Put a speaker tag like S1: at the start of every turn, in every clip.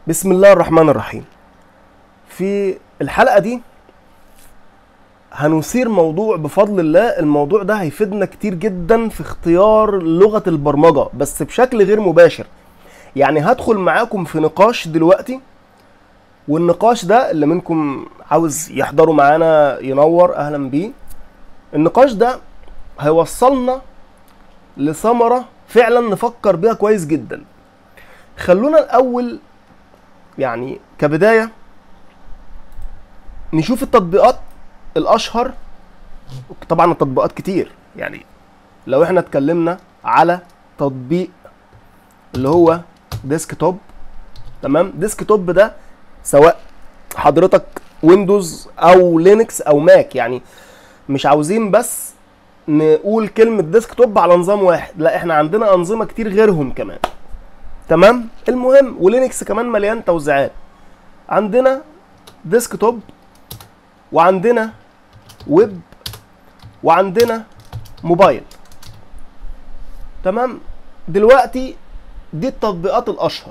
S1: بسم الله الرحمن الرحيم في الحلقة دي هنثير موضوع بفضل الله الموضوع ده هيفيدنا كتير جدا في اختيار لغة البرمجة بس بشكل غير مباشر يعني هدخل معاكم في نقاش دلوقتي والنقاش ده اللي منكم عاوز يحضروا معانا ينور اهلا بيه النقاش ده هيوصلنا لثمرة فعلا نفكر بيها كويس جدا خلونا الاول يعني كبداية نشوف التطبيقات الاشهر طبعا التطبيقات كتير يعني لو احنا اتكلمنا على تطبيق اللي هو ديسكتوب تمام ديسكتوب ده سواء حضرتك ويندوز او لينكس او ماك يعني مش عاوزين بس نقول كلمة ديسكتوب على نظام واحد لا احنا عندنا انظمة كتير غيرهم كمان تمام المهم ولينكس كمان مليان توزيعات عندنا ديسكتوب وعندنا ويب وعندنا موبايل تمام دلوقتي دي التطبيقات الاشهر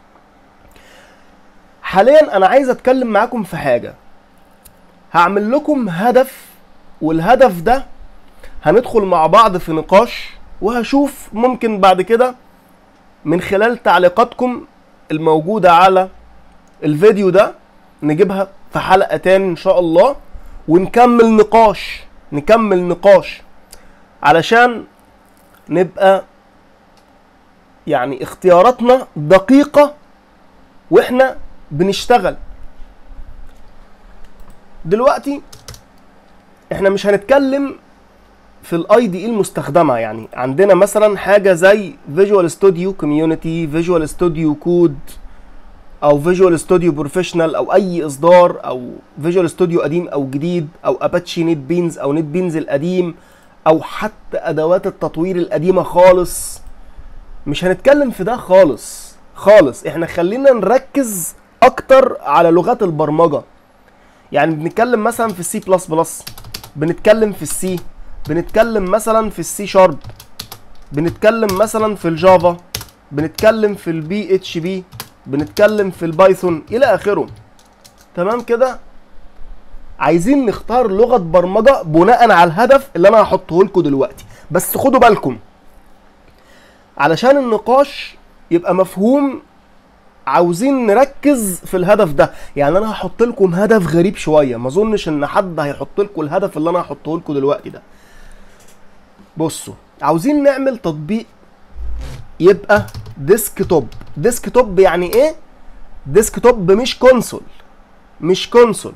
S1: حاليا انا عايز اتكلم معاكم في حاجه هعمل لكم هدف والهدف ده هندخل مع بعض في نقاش وهشوف ممكن بعد كده من خلال تعليقاتكم الموجوده على الفيديو ده نجيبها في حلقه تاني ان شاء الله ونكمل نقاش نكمل نقاش علشان نبقى يعني اختياراتنا دقيقة واحنا بنشتغل دلوقتي احنا مش هنتكلم في الاي دي المستخدمة يعني عندنا مثلا حاجة زي فيجوال ستوديو كوميونتي فيجوال ستوديو كود او فيجوال ستوديو بروفيشنال او اي اصدار او فيجوال ستوديو قديم او جديد او اباتشي نيت بينز او نيت بينز القديم او حتى ادوات التطوير القديمه خالص مش هنتكلم في ده خالص خالص احنا خلينا نركز اكتر على لغات البرمجه يعني بنتكلم مثلا في السي بلس بلس بنتكلم في السي بنتكلم مثلا في السي شارب بنتكلم مثلا في الجافا بنتكلم في البي اتش بي بنتكلم في البايثون الى اخره تمام كده عايزين نختار لغه برمجه بناء على الهدف اللي انا هحطه لكم دلوقتي بس خدوا بالكم علشان النقاش يبقى مفهوم عاوزين نركز في الهدف ده يعني انا هحط لكم هدف غريب شويه ما اظنش ان حد هيحط لكم الهدف اللي انا هحطه لكم دلوقتي ده بصوا عاوزين نعمل تطبيق يبقى ديسكتوب ديسكتوب يعني ايه ديسكتوب مش كونسول مش كونسول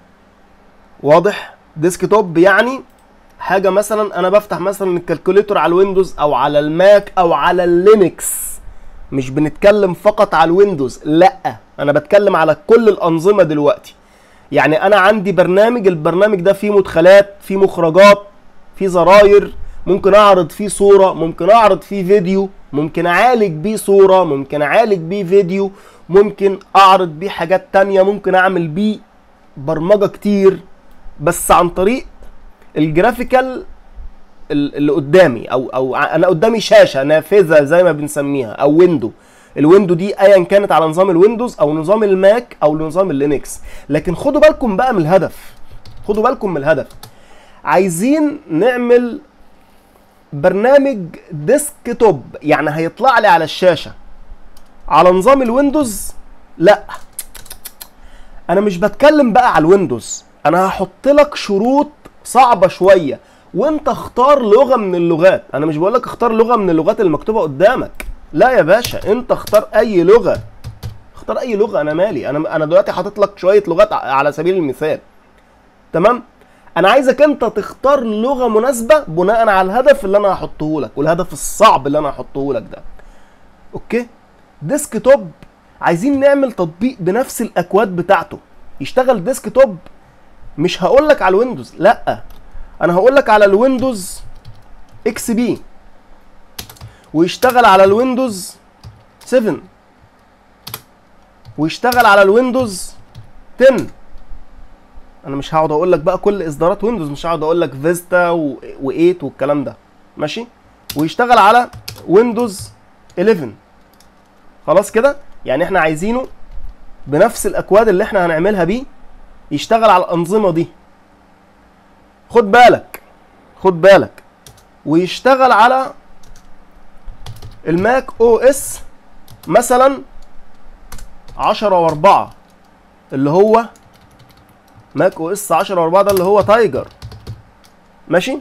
S1: واضح ديسكتوب يعني حاجه مثلا انا بفتح مثلا الكالكوليتور على الويندوز او على الماك او على اللينكس مش بنتكلم فقط على الويندوز لا انا بتكلم على كل الانظمه دلوقتي يعني انا عندي برنامج البرنامج ده فيه مدخلات فيه مخرجات فيه زراير ممكن اعرض فيه صوره ممكن اعرض فيه فيديو ممكن اعالج بيه صوره ممكن اعالج بيه فيديو ممكن اعرض بيه حاجات تانية ممكن اعمل بيه برمجه كتير بس عن طريق الجرافيكال اللي قدامي او او انا قدامي شاشه نافذه زي ما بنسميها او ويندو الويندو دي ايا كانت على نظام الويندوز او نظام الماك او نظام اللينكس لكن خدوا بالكم بقى من الهدف خدوا بالكم من الهدف عايزين نعمل برنامج ديسكتوب يعني هيطلع لي على الشاشه على نظام الويندوز لا انا مش بتكلم بقى على الويندوز انا هحط لك شروط صعبه شويه وانت اختار لغه من اللغات انا مش بقول لك اختار لغه من اللغات المكتوبه قدامك لا يا باشا انت اختار اي لغه اختار اي لغه انا مالي انا انا دلوقتي حاطط لك شويه لغات على سبيل المثال تمام انا عايزك انت تختار لغه مناسبه بناء على الهدف اللي انا هحطه لك والهدف الصعب اللي انا هحطه لك ده اوكي ديسكتوب عايزين نعمل تطبيق بنفس الاكواد بتاعته يشتغل ديسكتوب مش هقول لك على الويندوز لا انا هقول لك على الويندوز اكس بي ويشتغل على الويندوز 7 ويشتغل على الويندوز 10 انا مش هقعد اقول لك بقى كل اصدارات ويندوز مش هقعد اقول لك فيستا و8 والكلام ده ماشي ويشتغل على ويندوز 11 خلاص كده يعني احنا عايزينه بنفس الاكواد اللي احنا هنعملها بيه يشتغل على الانظمه دي خد بالك خد بالك ويشتغل على الماك او اس مثلا 10 و4 اللي هو ماك او اس 10 و4 ده اللي هو تايجر ماشي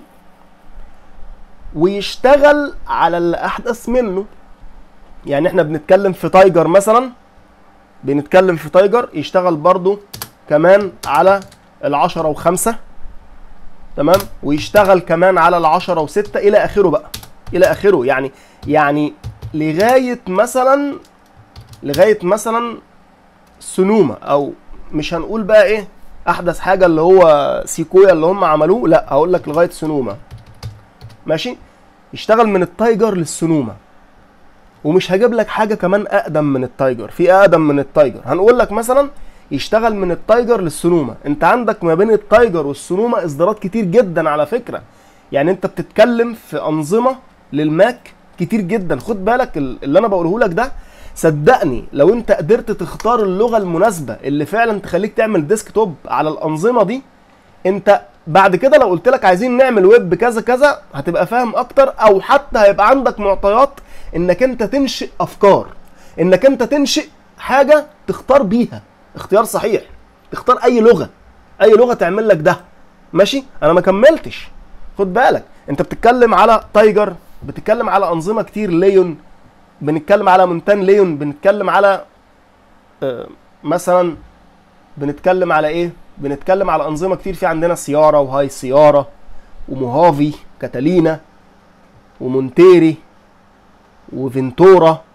S1: ويشتغل على اللي احدث منه يعني احنا بنتكلم في تايجر مثلا بنتكلم في تايجر يشتغل برضو كمان على العشرة وخمسة تمام ويشتغل كمان على العشرة وستة إلى آخره بقى إلى آخره يعني يعني لغاية مثلا لغاية مثلا سنومة أو مش هنقول بقى إيه أحدث حاجة اللي هو سيكويا اللي هم عملوه لا هقول لك لغاية سنومة ماشي يشتغل من التايجر للسنومة ومش هجيب لك حاجه كمان اقدم من التايجر في اقدم من التايجر هنقول لك مثلا يشتغل من التايجر للسنومه انت عندك ما بين التايجر والسنومه اصدارات كتير جدا على فكره يعني انت بتتكلم في انظمه للماك كتير جدا خد بالك اللي انا بقوله لك ده صدقني لو انت قدرت تختار اللغه المناسبه اللي فعلا تخليك تعمل ديسك توب على الانظمه دي انت بعد كده لو قلت لك عايزين نعمل ويب كذا كذا هتبقى فاهم اكتر او حتى هيبقى عندك معطيات انك انت تنشئ افكار انك انت تنشئ حاجه تختار بيها اختيار صحيح تختار اي لغه اي لغه تعمل لك ده ماشي انا ما كملتش خد بالك انت بتتكلم على تايجر بتتكلم على انظمه كتير ليون بنتكلم على مونتان ليون بنتكلم على آه مثلا بنتكلم على ايه بنتكلم على انظمه كتير في عندنا سياره وهاي سياره وموهافي كاتالينا ومونتيري وفنتورا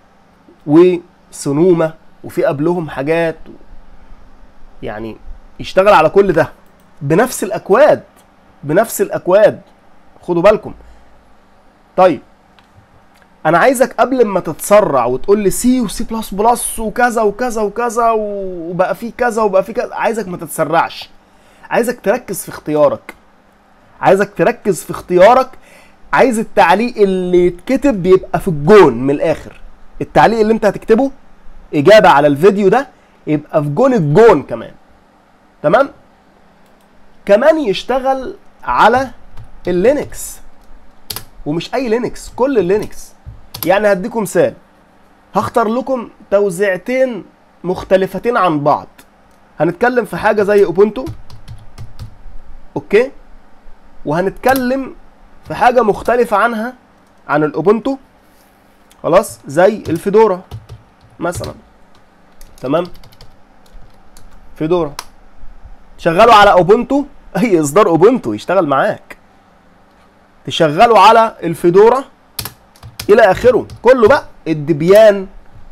S1: وسنومة وفي قبلهم حاجات يعني يشتغل على كل ده بنفس الاكواد بنفس الاكواد خدوا بالكم طيب انا عايزك قبل ما تتسرع وتقول لي سي وسي بلس بلس وكذا وكذا وكذا وبقى في كذا وبقى في كذا عايزك ما تتسرعش عايزك تركز في اختيارك عايزك تركز في اختيارك عايز التعليق اللي يتكتب يبقى في الجون من الاخر التعليق اللي انت هتكتبه اجابه على الفيديو ده يبقى في جون الجون كمان تمام كمان يشتغل على اللينكس ومش اي لينكس كل اللينكس يعني هديكم مثال هختار لكم توزيعتين مختلفتين عن بعض هنتكلم في حاجه زي اوبونتو اوكي وهنتكلم في حاجه مختلفه عنها عن الاوبونتو خلاص زي الفيدورا مثلا تمام فيدورا شغلوا على اوبونتو اي اصدار اوبونتو يشتغل معاك تشغله على الفيدورا الى اخره كله بقى الدبيان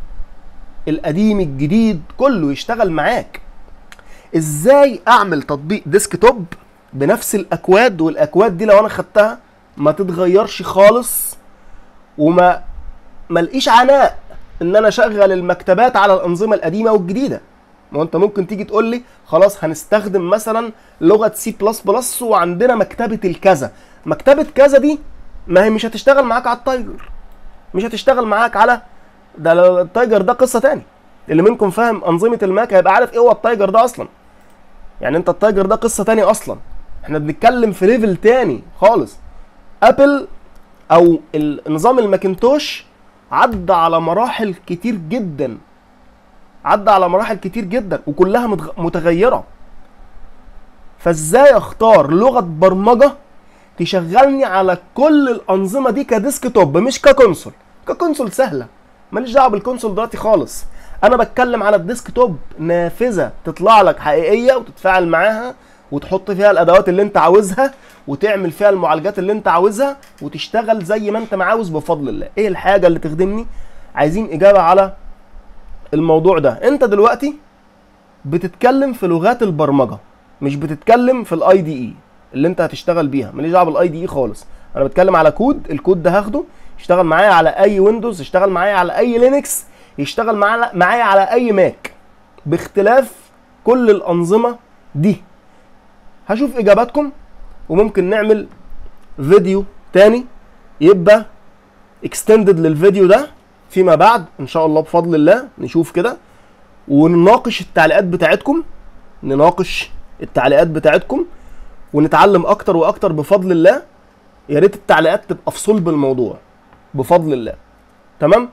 S1: القديم الجديد كله يشتغل معاك ازاي اعمل تطبيق ديسكتوب بنفس الاكواد والاكواد دي لو انا خدتها ما تتغيرش خالص وما ملقيش عناء ان انا اشغل المكتبات على الانظمه القديمه والجديده ما انت ممكن تيجي تقول لي خلاص هنستخدم مثلا لغه سي بلس بلس وعندنا مكتبه الكذا مكتبه كذا دي ما هي مش هتشتغل معاك على التايجر مش هتشتغل معاك على ده التايجر ده قصه تاني اللي منكم فاهم انظمه الماك هيبقى عارف ايه هو التايجر ده اصلا يعني انت التايجر ده قصه تاني اصلا احنا بنتكلم في ليفل تاني خالص ابل او النظام الماكنتوش عدى على مراحل كتير جدا عدى على مراحل كتير جدا وكلها متغيره فازاي اختار لغه برمجه تشغلني على كل الانظمه دي كديسك توب مش ككونسول ككونسول سهله ماليش دعوه بالكونسول دلوقتي خالص انا بتكلم على الديسك توب نافذه تطلع لك حقيقيه وتتفاعل معاها وتحط فيها الادوات اللي انت عاوزها وتعمل فيها المعالجات اللي انت عاوزها وتشتغل زي ما انت عاوز بفضل الله ايه الحاجه اللي تخدمني عايزين اجابه على الموضوع ده انت دلوقتي بتتكلم في لغات البرمجه مش بتتكلم في الاي دي اي اللي انت هتشتغل بيها ماليش دعوه بالاي دي اي خالص انا بتكلم على كود الكود ده هاخده يشتغل معايا على اي ويندوز يشتغل معايا على اي لينكس يشتغل معايا على اي ماك باختلاف كل الانظمه دي هشوف اجاباتكم وممكن نعمل فيديو تاني يبقى اكستندد للفيديو ده فيما بعد ان شاء الله بفضل الله نشوف كده ونناقش التعليقات بتاعتكم نناقش التعليقات بتاعتكم ونتعلم اكتر واكتر بفضل الله يا ريت التعليقات تبقى في صلب الموضوع بفضل الله تمام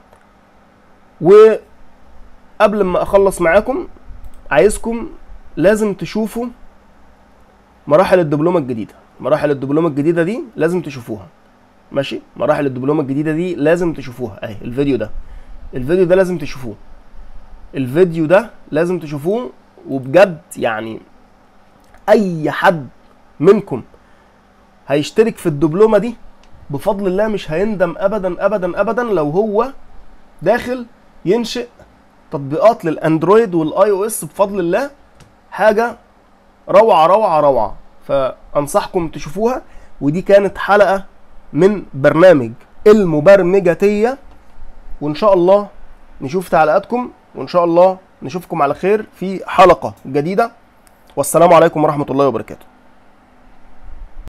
S1: وقبل ما اخلص معاكم عايزكم لازم تشوفوا مراحل الدبلومه الجديده مراحل الدبلومه الجديده دي لازم تشوفوها ماشي مراحل الدبلومه الجديده دي لازم تشوفوها اهي الفيديو ده الفيديو ده لازم تشوفوه الفيديو ده لازم تشوفوه وبجد يعني اي حد منكم هيشترك في الدبلومه دي بفضل الله مش هيندم ابدا ابدا ابدا لو هو داخل ينشئ تطبيقات للاندرويد والاي او اس بفضل الله حاجه روعه روعه روعه فانصحكم تشوفوها ودي كانت حلقه من برنامج المبرمجتيه وان شاء الله نشوف تعليقاتكم وان شاء الله نشوفكم على خير في حلقه جديده والسلام عليكم ورحمه الله وبركاته